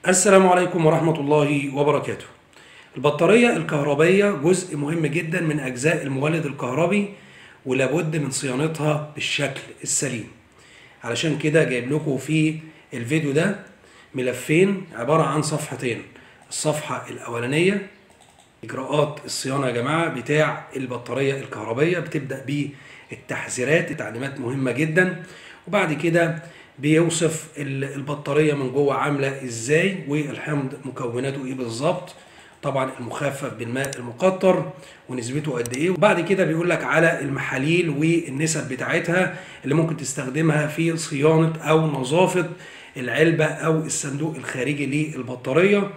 السلام عليكم ورحمة الله وبركاته. البطارية الكهربية جزء مهم جدا من أجزاء المولد الكهربي ولابد من صيانتها بالشكل السليم. علشان كده جايب لكم في الفيديو ده ملفين عبارة عن صفحتين. الصفحة الأولانية إجراءات الصيانة يا جماعة بتاع البطارية الكهربية بتبدأ بالتحذيرات تعليمات مهمة جدا وبعد كده بيوصف ال- البطاريه من جوه عامله ازاي والحمض مكوناته ايه بالظبط طبعا المخفف بالماء المقطر ونسبته قد ايه وبعد كده بيقول لك على المحاليل والنسب بتاعتها اللي ممكن تستخدمها في صيانه او نظافه العلبه او الصندوق الخارجي للبطاريه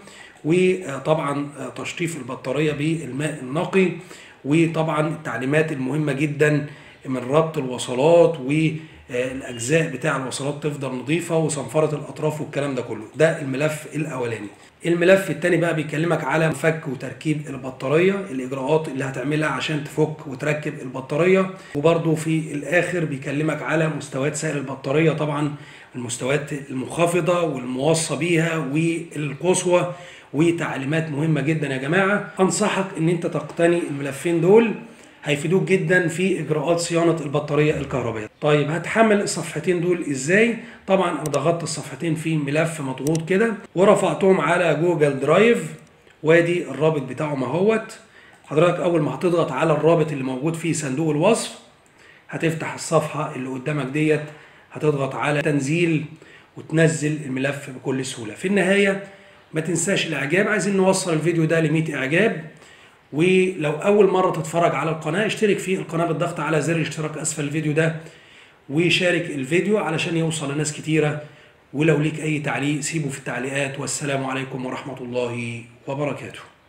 وطبعا تشطيف البطاريه بالماء النقي وطبعا التعليمات المهمه جدا من ربط الوصلات والاجزاء بتاع الوصلات تفضل نظيفه وصنفره الاطراف والكلام ده كله ده الملف الاولاني الملف الثاني بقى بيكلمك على فك وتركيب البطاريه الاجراءات اللي هتعملها عشان تفك وتركب البطاريه وبرده في الاخر بيكلمك على مستويات سائل البطاريه طبعا المستويات المنخفضه والموصى بيها والقصوى وتعليمات مهمه جدا يا جماعه انصحك ان انت تقتني الملفين دول هيفيدوك جدا في اجراءات صيانه البطاريه الكهربائيه. طيب هتحمل الصفحتين دول ازاي؟ طبعا انا ضغطت الصفحتين في ملف مضغوط كده ورفعتهم على جوجل درايف وادي الرابط بتاعهم اهوت. حضرتك اول ما هتضغط على الرابط اللي موجود في صندوق الوصف هتفتح الصفحه اللي قدامك ديت هتضغط على تنزيل وتنزل الملف بكل سهوله. في النهايه ما تنساش الاعجاب عايزين نوصل الفيديو ده ل 100 اعجاب ولو اول مره تتفرج على القناه اشترك في القناه بالضغط على زر الاشتراك اسفل الفيديو ده وشارك الفيديو علشان يوصل لناس كتيره ولو ليك اي تعليق سيبه في التعليقات والسلام عليكم ورحمه الله وبركاته